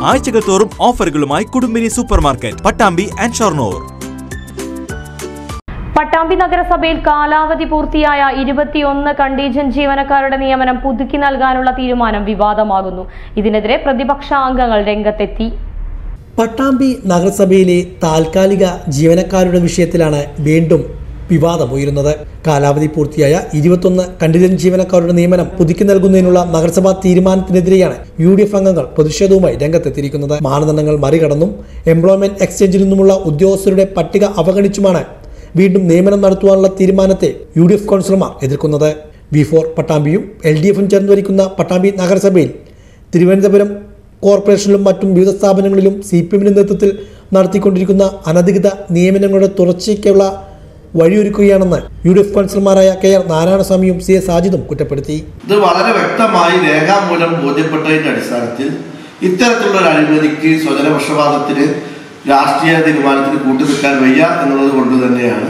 ആഴ്ചകൾ തോറും ഓഫറുകളുമായി Kudumbini supermarket Pattambi and Shoranur Pattambi നഗരസഭയിൽ കാലാവധി പൂർത്തിയായ ഇരുപത്തിയൊന്ന് കണ്ടീജന്റ് ജീവനക്കാരുടെ നിയമനം പുതുക്കി നൽകാനുള്ള തീരുമാനം വിവാദമാകുന്നു ഇതിനെതിരെ പ്രതിപക്ഷ അംഗങ്ങൾ രംഗത്തെത്തി പട്ടാമ്പി നഗരസഭയിലെ താൽക്കാലിക ജീവനക്കാരുടെ വിഷയത്തിലാണ് വീണ്ടും വിവാദമുയരുന്നത് കാലാവധി പൂർത്തിയായ ഇരുപത്തൊന്ന് കണ്ടിജന്റ് ജീവനക്കാരുടെ നിയമനം പുതുക്കി നൽകുന്നതിനുള്ള നഗരസഭാ തീരുമാനത്തിനെതിരെയാണ് യു ഡി എഫ് അംഗങ്ങൾ പ്രതിഷേധവുമായി രംഗത്തെത്തിയിരിക്കുന്നത് മാനദണ്ഡങ്ങൾ മറികടന്നും എംപ്ലോയ്മെന്റ് എക്സ്ചേഞ്ചിൽ നിന്നുമുള്ള ഉദ്യോഗസ്ഥരുടെ പട്ടിക അവഗണിച്ചുമാണ് വീണ്ടും നിയമനം നടത്തുവാനുള്ള തീരുമാനത്തെ യു ഡി എഫ് കൗൺസിലർമാർ എതിർക്കുന്നത് വി ഫോർ പട്ടാമ്പിയും എൽ ഡി എഫും ചേർന്ന് ഭരിക്കുന്ന പട്ടാമ്പി നഗരസഭയിൽ തിരുവനന്തപുരം കോർപ്പറേഷനിലും മറ്റും വിവിധ സ്ഥാപനങ്ങളിലും സി പി എമ്മിന്റെ നേതൃത്വത്തിൽ നടത്തിക്കൊണ്ടിരിക്കുന്ന അനധികൃത നിയമനങ്ങളുടെ തുടർച്ചയ്ക്കുള്ള വഴിയൊരുക്കുകയാണെന്ന് യു ഡി എഫ് കൗൺസിലർമാരായ കെ ആർ നാരായണസ്വാമിയും സി എ സാജിദും കുറ്റപ്പെടുത്തി ഇത് വളരെ വ്യക്തമായി രേഖാമൂലം ബോധ്യപ്പെട്ടതിന്റെ അടിസ്ഥാനത്തിൽ ഇത്തരത്തിലുള്ള ഒരു അഴിമതിക്ക് സ്വജനപക്ഷപാതത്തിന് രാഷ്ട്രീയ തീരുമാനത്തിന് കൂട്ടു നിൽക്കാൻ വയ്യ എന്നുള്ളത് കൊണ്ട് തന്നെയാണ്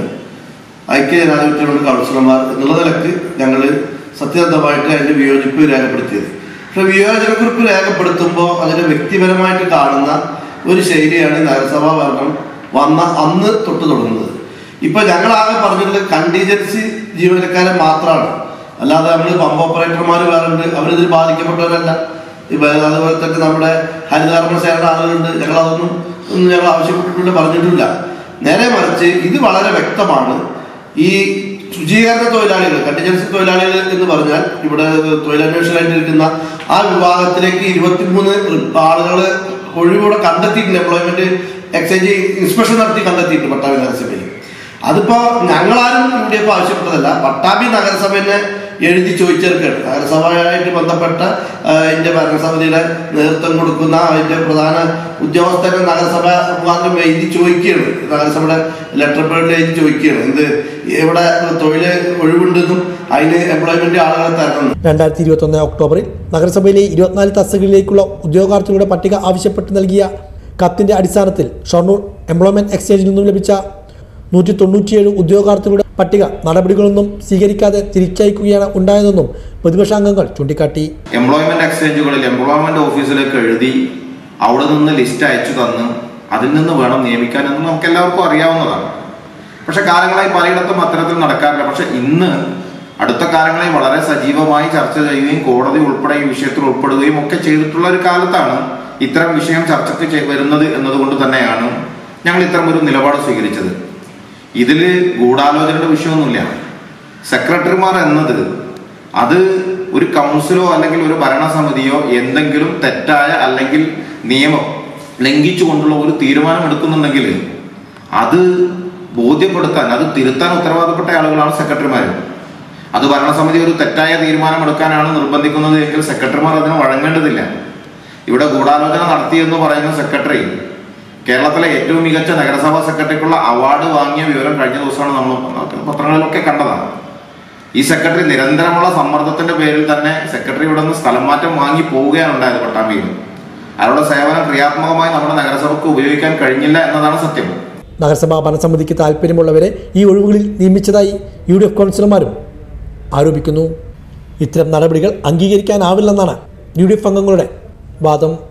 ഐക്യ ജനാധിപത്യമുള്ള കൗൺസിലർമാർ എന്നുള്ള നിലക്ക് ഞങ്ങൾ സത്യസന്ധമായിട്ട് അതിന്റെ വിയോജിപ്പ് രേഖപ്പെടുത്തിയത് പക്ഷെ വിയോജനക്കുറിപ്പ് രേഖപ്പെടുത്തുമ്പോൾ അതിനെ വ്യക്തിപരമായിട്ട് കാണുന്ന ഒരു ശൈലിയാണ് നഗരസഭാ ഭരണം വന്ന അന്ന് തൊട്ട് തുടങ്ങുന്നത് ഇപ്പൊ ഞങ്ങളാകെ പറഞ്ഞിട്ടുള്ളത് കണ്ടീജൻസി ജീവനക്കാരെ മാത്രമാണ് അല്ലാതെ നമ്മൾ പമ്പ് ഓപ്പറേറ്റർമാർ വേറെ ഉണ്ട് അവരിതിൽ ബാധിക്കപ്പെട്ടവരല്ല ഇപ്പൊ അതുപോലെ തന്നെ നമ്മുടെ ഹരിതകർമ്മ സേന ആളുകളുണ്ട് ഞങ്ങൾ അതൊന്നും ഒന്നും ഞങ്ങൾ ആവശ്യപ്പെട്ടിട്ടില്ല പറഞ്ഞിട്ടില്ല നേരെ മറിച്ച് ഇത് വളരെ വ്യക്തമാണ് ഈ ശുചീകരണ തൊഴിലാളികൾ കണ്ടിജൻസി തൊഴിലാളികൾ എന്ന് പറഞ്ഞാൽ ഇവിടെ തൊഴിലന്വേഷണമായിട്ടിരിക്കുന്ന ആ വിഭാഗത്തിലേക്ക് ഇരുപത്തിമൂന്ന് ആളുകൾ ഒഴിവൂടെ കണ്ടെത്തിയിട്ടുണ്ട് എംപ്ലോയ്മെന്റ് എക്സ്ചേഞ്ച് ഇൻസ്പെക്ഷൻ നടത്തി കണ്ടെത്തിയിട്ടുണ്ട് പട്ടാമ്പി നഗരസഭയിൽ അതിപ്പോ ഞങ്ങളാരും യു ഡി എഫ് ആവശ്യപ്പെട്ടതല്ല പട്ടാമ്പി നഗരസഭയെ എഴുതി ചോദിച്ചെടുക്കുകയാണ് നഗരസഭയായിട്ട് ബന്ധപ്പെട്ട ആ, ഇതിന്റെ ഭരണസമിതിയുടെ നേതൃത്വം കൊടുക്കുന്ന അതിന്റെ പ്രധാന ഉദ്യോഗസ്ഥരെ നഗരസഭ മുഖാന്തരം എഴുതി ചോദിക്കുകയാണ് നഗരസഭയുടെ ലെറ്റർ പേഡിൽ എഴുതി ചോദിക്കുകയാണ് എന്ത് ഇവിടെ തൊഴില് ഒഴിവുണ്ടെന്നും അതിന് എംപ്ലോയ്മെന്റ് ആളുകളെ തരണം രണ്ടായിരത്തി ഇരുപത്തി ഒന്ന് ഒക്ടോബറിൽ നഗരസഭയിലെ ഇരുപത്തിനാല് തസ്തികകളിലേക്കുള്ള ഉദ്യോഗാർത്ഥികളുടെ പട്ടിക ആവശ്യപ്പെട്ട് നൽകിയ കത്തിന്റെ അടിസ്ഥാനത്തിൽ ഷൊർണൂർ എംപ്ലോയ്മെന്റ് എക്സ്ചേഞ്ചിൽ നിന്നും ലഭിച്ച നൂറ്റി തൊണ്ണൂറ്റിയേഴ് ഉദ്യോഗാർത്ഥികളുടെ പട്ടിക നടപടികളൊന്നും സ്വീകരിക്കാതെ തിരിച്ചയക്കുകയാണ് ഉണ്ടായതെന്നും പ്രതിപക്ഷാംഗങ്ങൾ ചൂണ്ടിക്കാട്ടി എംപ്ലോയ്മെന്റ് എക്സ്ചേഞ്ചുകളിൽ എംപ്ലോയ്മെന്റ് ഓഫീസിലേക്ക് എഴുതി അവിടെ നിന്ന് ലിസ്റ്റ് അയച്ചു തന്ന് അതിൽ നിന്ന് വേണം നിയമിക്കാനെന്ന് നമുക്ക് എല്ലാവർക്കും അറിയാവുന്നതാണ് പക്ഷെ കാലങ്ങളായി പലയിടത്തും അത്തരത്തിൽ നടക്കാറില്ല പക്ഷെ ഇന്ന് അടുത്ത കാലങ്ങളിൽ വളരെ സജീവമായി ചർച്ച ചെയ്യുകയും കോടതി ഉൾപ്പെടെ ഈ വിഷയത്തിൽ ഉൾപ്പെടുകയും ഒക്കെ ചെയ്തിട്ടുള്ള ഒരു കാലത്താണ് ഇത്തരം വിഷയം ചർച്ചയ്ക്ക് ചെ- വരുന്നത് എന്നതുകൊണ്ട് തന്നെയാണ് ഞങ്ങൾ ഇത്തരം ഒരു നിലപാട് സ്വീകരിച്ചത് ഇതിൽ ഗൂഢാലോചനയുടെ വിഷയമൊന്നുമില്ല സെക്രട്ടറിമാർ എന്നത് അത് ഒരു കൗൺസിലോ അല്ലെങ്കിൽ ഒരു ഭരണസമിതിയോ എന്തെങ്കിലും തെറ്റായ അല്ലെങ്കിൽ നിയമം ലംഘിച്ചുകൊണ്ടുള്ള ഒരു തീരുമാനം എടുക്കുന്നുണ്ടെങ്കിൽ അത് ബോധ്യപ്പെടുത്താൻ അത് തിരുത്താൻ ഉത്തരവാദപ്പെട്ട ആളുകളാണ് സെക്രട്ടറിമാർ അത് ഭരണസമിതി ഒരു തെറ്റായ തീരുമാനം എടുക്കാനാണ് നിർബന്ധിക്കുന്നത് എങ്കിൽ സെക്രട്ടറിമാർ അതിന് വഴങ്ങേണ്ടതില്ല ഇവിടെ ഗൂഢാലോചന നടത്തിയെന്ന് പറയുന്ന സെക്രട്ടറി കേരളത്തിലെ ഏറ്റവും മികച്ച നഗരസഭാ സെക്രട്ടറിക്കുള്ള അവാർഡ് വാങ്ങിയ വിവരം കഴിഞ്ഞ ദിവസമാണ് നമ്മൾ പത്രങ്ങളിലൊക്കെ കണ്ടതാണ് ഈ സെക്രട്ടറി നിരന്തരമുള്ള സമ്മർദ്ദത്തിന്റെ പേരിൽ തന്നെ സെക്രട്ടറി ഇവിടെ നിന്ന് സ്ഥലം മാറ്റം വാങ്ങി പോവുകയാണ് ഉണ്ടായത് പട്ടാമ്പിയിൽ അയാളുടെ സേവനം ക്രിയാത്മകമായി നമ്മുടെ നഗരസഭയ്ക്ക് ഉപയോഗിക്കാൻ കഴിഞ്ഞില്ല എന്നതാണ് സത്യം നഗരസഭാ ഭരണസമിതിക്ക് താൽപ്പര്യമുള്ളവരെ ഈ ഒഴിവുകളിൽ നിയമിച്ചതായി യു ഡി എഫ് കൗൺസിലർമാരും ആരോപിക്കുന്നു ഇത്തരം നടപടികൾ അംഗീകരിക്കാനാവില്ലെന്നാണ് യു ഡി എഫ് അംഗങ്ങളുടെ വാദം